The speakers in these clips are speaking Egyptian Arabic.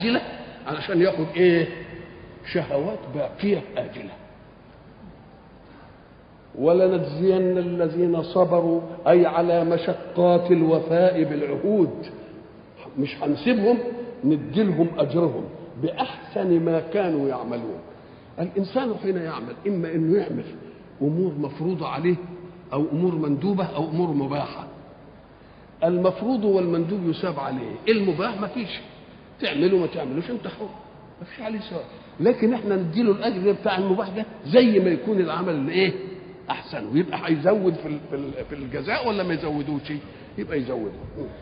عاجلة علشان ياخد ايه شهوات باقية آجلة ولنجزين الذين صبروا أي على مشقات الوفاء بالعهود مش هنسيبهم نديلهم أجرهم بأحسن ما كانوا يعملون الإنسان حين يعمل إما أنه يعمل أمور مفروضة عليه أو أمور مندوبة أو أمور مباحة المفروض والمندوب يساب عليه المباح ما فيش تعمله ما تعملوش انت حر ما فيش عليه سؤال لكن احنا نديله الاجر بتاع المباح ده زي ما يكون العمل اللي ايه احسن ويبقى هيزود في في الجزاء ولا ما يزودوش يبقى يزوده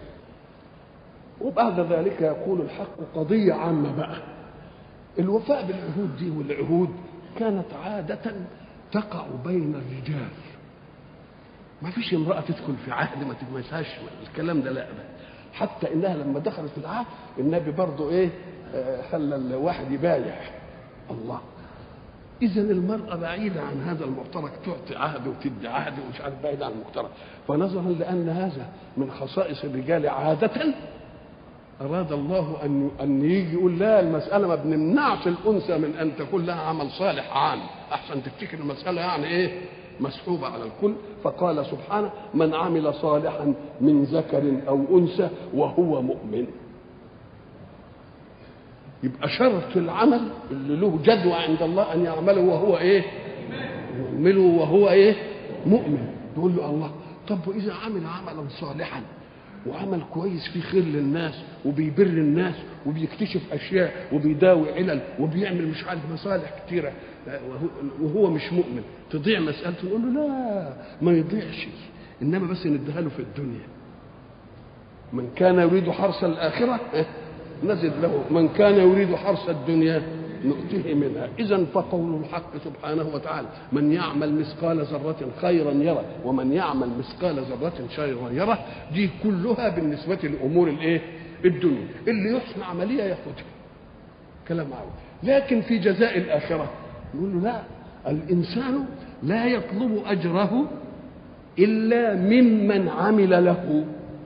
وبعد ذلك يقول الحق قضية عامة بقى الوفاء بالعهود دي والعهود كانت عادة تقع بين الرجال ما فيش امرأة تدخل في عهد ما تجمسهاش الكلام ده لا حتى انها لما دخلت في العهد النبي برضه ايه آه خلى الواحد يبايع الله اذا المرأة بعيدة عن هذا المفترق تعطي عهد وتدي عهد ومش عارف بعيدة عن المفترق فنظرا لأن هذا من خصائص الرجال عادة أراد الله أن أن يجي يقول لا المسألة ما بنمنعش الأنثى من أن تكون لها عمل صالح عام أحسن تفتكر المسألة يعني إيه مسحوبة على الكل فقال سبحانه من عمل صالحا من ذكر أو أنثى وهو مؤمن يبقى شرط العمل اللي له جدوى عند الله أن يعمله وهو إيه يعمله وهو إيه مؤمن يقول له الله طب وإذا عمل عملا صالحا وعمل كويس فيه خير للناس وبيبر الناس وبيكتشف اشياء وبيداوي علل وبيعمل مش عارف مصالح كتيره وهو مش مؤمن تضيع مسألته نقول له لا ما يضيعش انما بس نديها له في الدنيا من كان يريد حرث الاخره نزد له من كان يريد حرث الدنيا نؤتيه منها اذا فقول الحق سبحانه وتعالى من يعمل مثقال ذره خيرا يره ومن يعمل مثقال ذره شرا يره دي كلها بالنسبه لامور الايه الدنيا اللي يحسن عمليه ياخدها كلام عاوز لكن في جزاء الاخره يقول له لا الانسان لا يطلب اجره الا ممن عمل له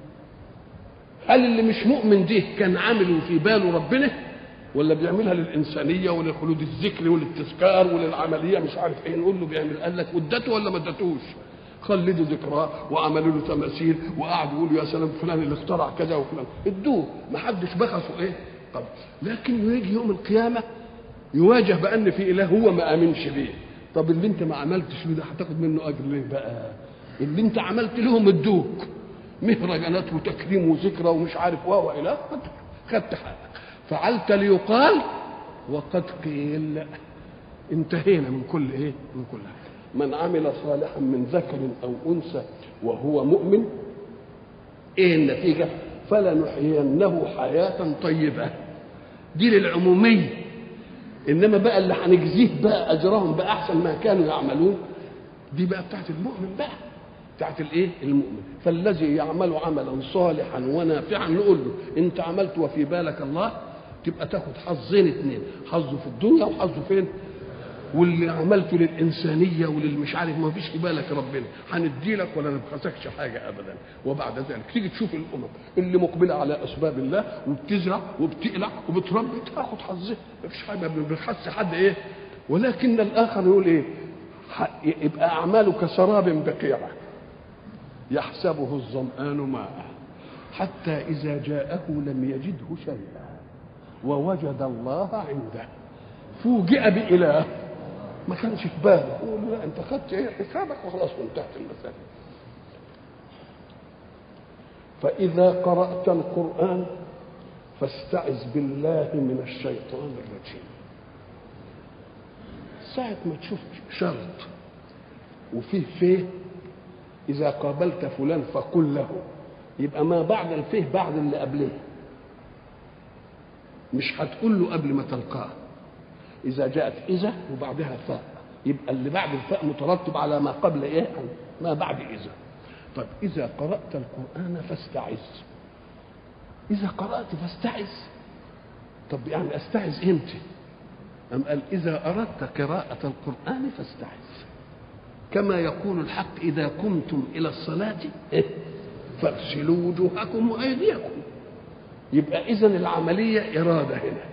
هل اللي مش مؤمن ده كان عامل في باله ربنا ولا بيعملها للإنسانية ولخلود الذكر وللتذكار وللعملية مش عارف ايه نقول له بيعمل قال لك ودته ولا ما ادتوش خلدوا ذكراه وعملوا له تماثيل وقعدوا يقولوا يا سلام فلان اللي اخترع كذا وفلان ادوه ما حدش بخسوا ايه طب لكن يجي يوم القيامة يواجه بأن في إله هو ما آمنش بيه طب اللي انت ما عملتش له ده هتاخد منه أجر ليه بقى اللي انت عملت لهم ادوك مهرجانات وتكريم وذكرى ومش عارف واو الى خدت حقك فعلت ليقال وقد قيل انتهينا من كل ايه من كل حاجه من عمل صالحا من ذكر او انثى وهو مؤمن ايه النتيجه فلنحيينه حياه طيبه دي للعموميه انما بقى اللي هنجزيه بقى اجرهم باحسن ما كانوا يعملون دي بقى بتاعت المؤمن بقى بتاعت الايه المؤمن فالذي يعمل عملا صالحا ونافعا نقول له انت عملت وفي بالك الله تبقى تاخد حظين اثنين حظه في الدنيا وحظه فين واللي عملته للإنسانية وللمش عارف ما فيش في بالك ربنا هندي لك ولا نبخسكش حاجة أبدا وبعد ذلك تيجي تشوف الأمم اللي مقبلة على أسباب الله وبتزرع وبتقلع وبتربي تاخد حظها ما فيش حاجة ما بنبخسش حد إيه ولكن الآخر يقول إيه يبقى أعماله كسراب بقيعة يحسبه الظمآن ماء حتى إذا جاءه لم يجده شيئا ووجد الله عنده فوجئ بإله ما كانش في باله يقول لا انت خدت ايه حسابك وخلاص وانتهت المسألة فإذا قرأت القرآن فاستعذ بالله من الشيطان الرجيم ساعة ما تشوف شرط وفيه فيه إذا قابلت فلان فقل له يبقى ما بعد الفيه بعد اللي قبله مش هتقول له قبل ما تلقاه إذا جاءت إذا وبعدها فاء يبقى اللي بعد الفاء مترتب على ما قبل إيه ما بعد إذا طب إذا قرأت القرآن فاستعذ إذا قرأت فاستعذ طب يعني أستعذ إمتى أم قال إذا أردت قراءة القرآن فاستعذ كما يقول الحق إذا قمتم إلى الصلاة فاغسلوا وجوهكم وأيديكم يبقى اذا العمليه اراده هنا